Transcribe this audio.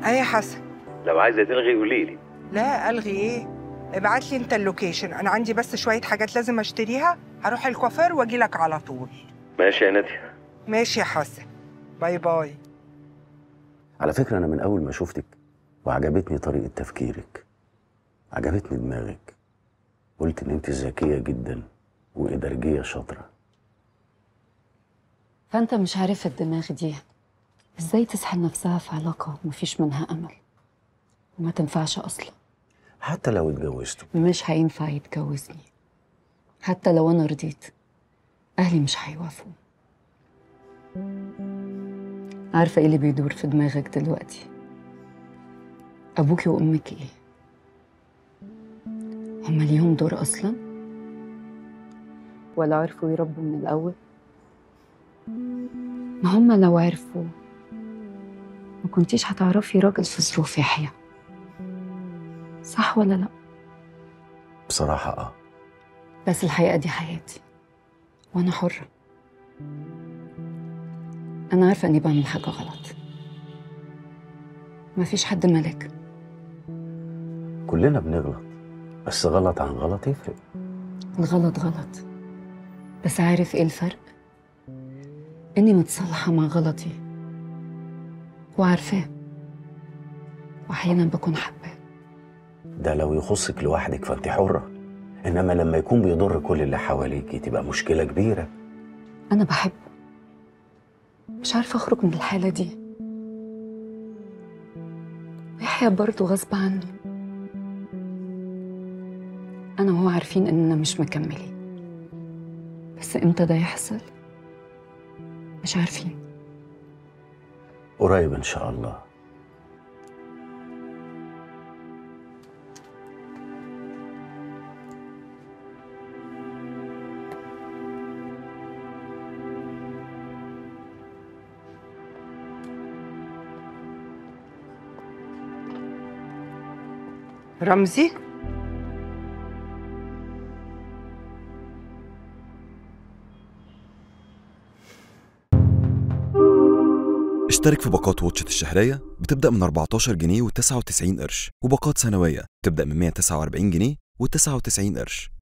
ايه يا حسن لو عايزه تلغي قولي لي لا الغي ايه ابعت لي انت اللوكيشن انا عندي بس شويه حاجات لازم اشتريها هروح الكوافير واجي لك على طول ماشي يا ناديه ماشي يا حسن باي باي على فكرة أنا من أول ما شفتك وعجبتني طريقة تفكيرك عجبتني دماغك قلت إن أنت ذكية جدا وإدارجية شاطرة فانت مش عارف الدماغ دي ازاي تسحل نفسها في علاقة مفيش منها أمل وما تنفعش أصلا حتى لو اتجوزتوا مش هينفع يتجوزني حتى لو أنا رضيت أهلي مش هيوافقوا عارفة إيه اللي بيدور في دماغك دلوقتي أبوكي وأمك إيه هما ليهم دور أصلا ولا عرفوا يربوا من الأول ما هما لو عرفوا ما كنتيش هتعرفي راجل في ظروف يحيى صح ولا لا بصراحة آه بس الحقيقة دي حياتي وأنا حرة أنا عارفة إني بعمل حاجة غلط مفيش حد ملك كلنا بنغلط بس غلط عن غلط يفرق الغلط غلط بس عارف إيه الفرق؟ إني متصالحة مع غلطي وعارفاه وأحيانا بكون حباه ده لو يخصك لوحدك فأنت حرة إنما لما يكون بيضر كل اللي حواليك تبقى مشكلة كبيرة أنا بحبه مش عارفة أخرج من الحالة دي يحيى برضه غصب عنه أنا وهو عارفين إننا مش مكملين بس إمتى ده يحصل مش عارفين قريب إن شاء الله رمزي اشترك في باقات واتشت الشهرية بتبدأ من 14 جنيه و99 قرش وباقات سنوية بتبدأ من 149 جنيه و99 قرش